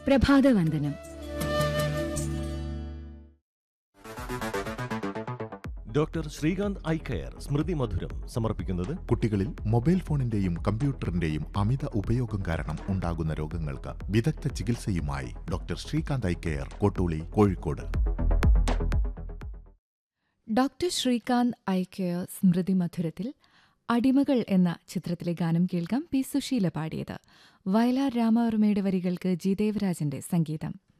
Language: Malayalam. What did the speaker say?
പ്രഭാതവന്ദനം ഡോക്ടർ ശ്രീകാന്ത് ഐ കെയർ സ്മൃതി മധുരം സമർപ്പിക്കുന്നത് കുട്ടികളിൽ മൊബൈൽ ഫോണിന്റെയും കമ്പ്യൂട്ടറിന്റെയും അമിത ഉപയോഗം കാരണം ഉണ്ടാകുന്ന രോഗങ്ങൾക്ക് വിദഗ്ധ ചികിത്സയുമായി doctor Srikanth eye care Kottooli Kozhikode doctor Srikanth eye care സ്മൃതി മധുരത്തിൽ അടിമകൾ എന്ന ചിത്രത്തിലെ ഗാനം കേൾക്കാം പി സുശീല പാടിയത് വയലാർ രാമവർമ്മയുടെ വരികൾക്ക് ജി ദേവരാജന്റെ സംഗീതം